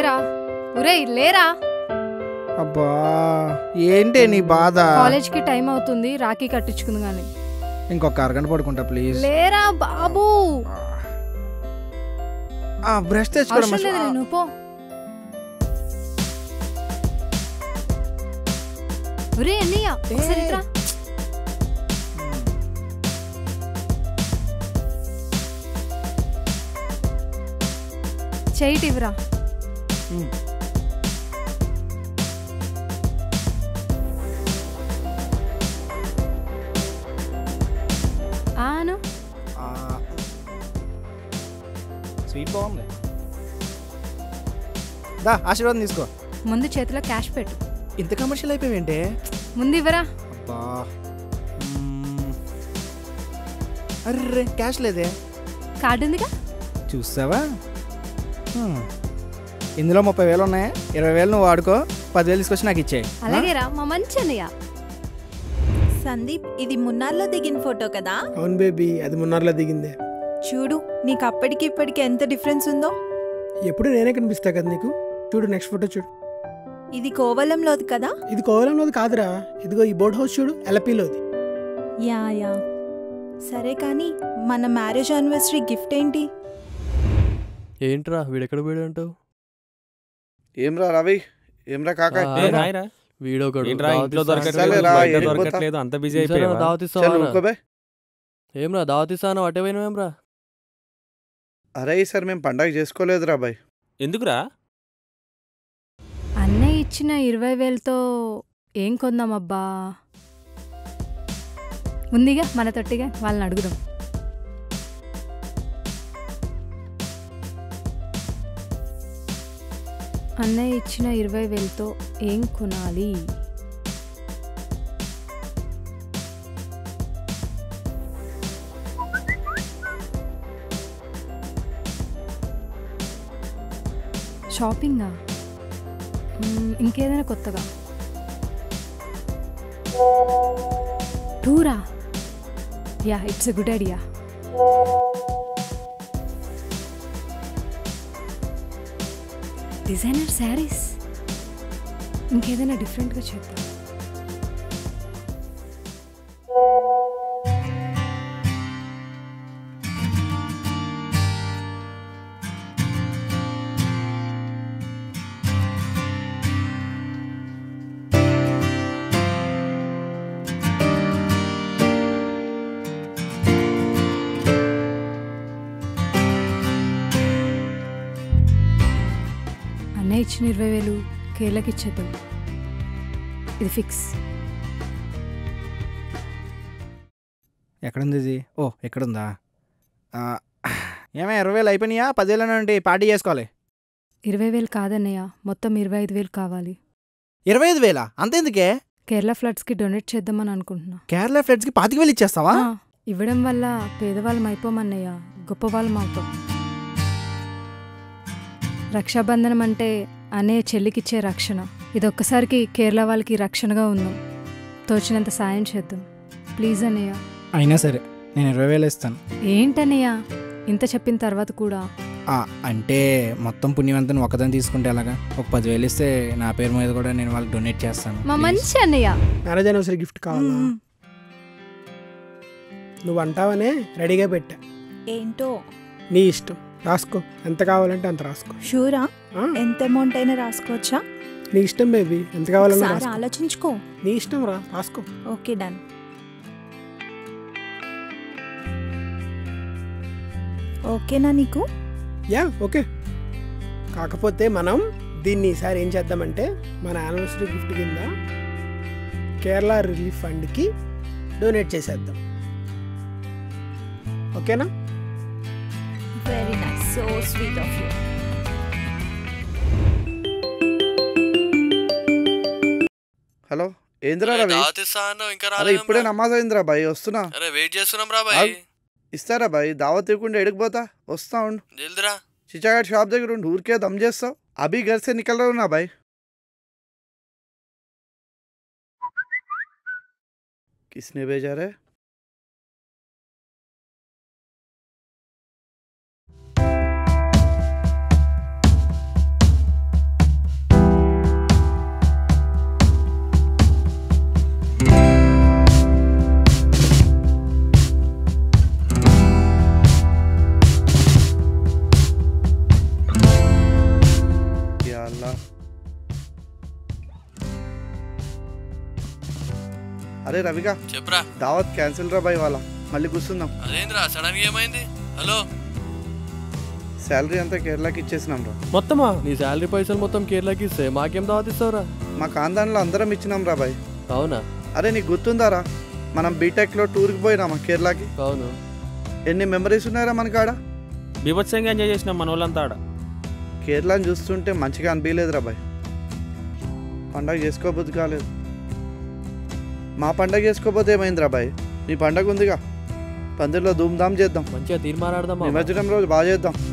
లేరా ఒరేయ్ లేరా అబ్బా ఏంటి నీ బాధ కాలేజ్ కి టైం అవుతుంది రాఖీ కట్టించుకుంది గాని ఇంకొక అరగంట పడుకుంటా ప్లీజ్ లేరా బాబు ఆ బ్రష్ తెచ్చుకోవడం అవసరం లేదు మర్చి- నేను పో ఒరే అన్నయ్య ఒకసారి ఇట్రా. చెయ్యి ఇవ్వరా ఉమ్. ఆను ఆ, స్వీట్ బాగుంది దా ఆశీర్వాదం తీసుకో ముందు చేతిలో క్యాష్ పెట్టు ఇంత కమర్షియల్ అయిపోయావేంటే ముందు ఇవ్వరా అబ్బా మ్మ్. అర్రే క్యాష్ లేదే కార్డు ఉందిగా చూసావా హ్మ్. ఇందులో ముప్పై వేలు ఉన్నాయి ఇరవై వేలు నువ్వు వాడుకో పదివేలు తీసుకొచ్చి నాకు ఇచ్చేయి అలాగేరా మా మంచి అన్నయ్య సందీప్ ఇది మున్నార్లో దిగిన ఫోటో కదా అవును బేబీ అది మున్నార్లో దిగిందే చూడు నీకు అప్పటికి ఇప్పటికి ఎంత డిఫరెన్స్ ఉందో ఎప్పుడు నేనే కనిపిస్తా కదా నీకు చూడు నెక్స్ట్ ఫోటో చూడు ఇది కోవలంలోది కదా ఇది కోవలంలోది కాదురా ఇదిగో ఈ బోట్ హౌస్ చూడు ఎలపీలోది యా యా సరే కానీ మన మ్యారేజ్ యానివర్సరీ గిఫ్ట్ ఏంటి ఏంట్రా వీడెక్కడ పోయాడు అంటావు ఏమ్రా రవి ఏమ్రా కాకా ఆ, ఎక్కడ ఉన్నావ్? రాయరా. వీడొకడు ఏంట్రా దావత్ ఇంట్లో ఇస్తా దొరకట్లేదు సరేరా, బయట వెళ్ళిపోతా. దొరకట్లేదు అంత బిజీ సరే, అయిపోయావా దావత్ చల్ ఇస్తావా ఊరుకోబే ఏమ్రా దావత్ ఇస్తాను అటే పోయినావేమ్రా అరే ఈసారి మేము పండగ చేసుకోలేదురా బాయ్ ఎందుకురా అన్నయ్య ఇచ్చిన ఇరవై వేలతో ఏం కొందామబ్బా ఉందిగా మన తొట్టిగా వాళ్ళని అడుగుదాం అన్నయ్య ఇచ్చిన ఇరవై వేలతో ఏం కొనాలి షాపింగా మ్మ్, ఇంకేదైనా కొత్తగా టూరా yeah it's a good idea designer saris ఇంకేదైనా డిఫరెంట్గా చేద్దాం అన్నయ్య ఇచ్చిన ఇరవై వేలు కేర్లకి ఇచ్చేద్దాం ఇది ఫిక్స్ ఎక్కడుంది ఇది ఓ ఎక్కడుందా ఆ, ఏమే ఇరవై వేలు అయిపోయినాయా పదివేలు నుండి పార్టీ చేసుకోవాలి ఇరవై వేలు కాదన్నయ్య మొత్తం ఇరవై ఐదు వేలు కావాలి ఇరవై ఐదు వేలా అంతెందుకే కేరళ ఫ్లడ్స్కి డొనేట్ చేద్దామని అనుకుంటున్నా కేరళ ఫ్లడ్స్కి పాతిక వేలు ఇచ్చేస్తావా ఆ, ఇవ్వడం వల్ల పేదవాళ్ళం అయిపోమన్నయ్య గొప్పవాళ్ళం అవుతాం రక్షాబంధనం అంటే అనే చెల్లికిచ్చే రక్షణ ఇదొక్కసారికి కేరళ వాళ్ళకి రక్షణగా ఉందాం తోచినంత సాయం చేద్దాం ప్లీజ్ అన్నయ్య అయినా సరే నేను ఇరవై వేలు ఇస్తాను ఏంటన్నయ్య ఇంత చెప్పిన తర్వాత కూడా ఆ, అంటే మొత్తం పుణ్యవంతం ఒకదాన్ని తీసుకుంటే ఎలాగా ఒక పదివేలు ఇస్తే నా పేరు మీద కూడా నేను వాళ్ళకి డొనేట్ చేస్తాను మా Please. మంచి అన్నయ్య మ్యారేజ్ యానివర్సరీ గిఫ్ట్ కావాలా మ్మ్. నువ్వు అంటావనే రెడీగా పెట్టా ఏంటో నీ ఇష్టం రాసుకో ఎంత కావాలంటే అంత రాసుకో షూరా ఆ, ఎంత అమౌంట్ అయినా రాసుకోవచ్చా నీ ఇష్టం బేబీ ఎంత కావాలన్నా ఒకసారి రాసుకో. ఆలోచించుకో నీ ఇష్టం రా రాసుకో ఓకే డన్ ఓకేనా నీకు యా ఓకే కాకపోతే మనం దీన్ని ఈసారి ఏం చేద్దామంటే మన యానివర్సరీ గిఫ్ట్ కింద కేరళ రిలీఫ్ ఫండ్కి డొనేట్ చేసేద్దాం ఓకేనా very nice so sweet of you hello ఏందిరా రవి దావత్ ఇస్తా అన్నావు ఇంకా అరే రాలేదేం ఇప్పుడే రా? నమాజ్ అయిందిరా బాయ్ వస్తున్నా అరే వెయిట్ చేస్తున్నాం రా బాయ్ ఆగు. ఇస్తారా బాయ్ దావత్ ఇవ్వకుండా ఎడిగిపోతా వస్తా ఉండు జల్దిరా చిచాగడ్ షాప్ దగ్గర ఉండి ఊరికే దమ్ చేస్తావు అభి घर से निकल रहा हूँ ना भाई किसने भेजा रे అరే రవిగా చెప్పరా దావత్ క్యాన్సిల్ రా బాయ్ వాళ్ళ మళ్ళీ కూర్చుందాం అదేంద్రా సడన్ గా ఏమైంది హలో శాలరీ అంతా కేరళకి ఇచ్చేసినాం రా మొత్తమా నీ శాలరీ పైసలు మొత్తం కేరళకి ఇస్తే మాకేం దావతిస్తావురా మా కాందాన్లో అందరం ఇచ్చినాం రా బాయ్ అవునా అరే నీకు గుర్తుందారా మనం బీటెక్లో టూర్కి పోయినామా కేరళకి అవును ఎన్ని మెమరీస్ ఉన్నాయరా మనకాడ బీభత్సంగా ఎంజాయ్ చేసినాం మన వాళ్ళంతా ఆడ కేరళని చూస్తుంటే మంచిగా అనిపించలేదురా బాయ్ పండగ చేసుకోబోద్దు కాలేదు మా పండగ చేసుకోపోతే ఏమైందిరా బాయ్ నీ పండగ ఉందిగా పందిరిలో ధూమ్ధామ్ చేద్దాం మంచిగా తీర్మానాడదామా నిమజ్జనం రోజు బాగా చేద్దాం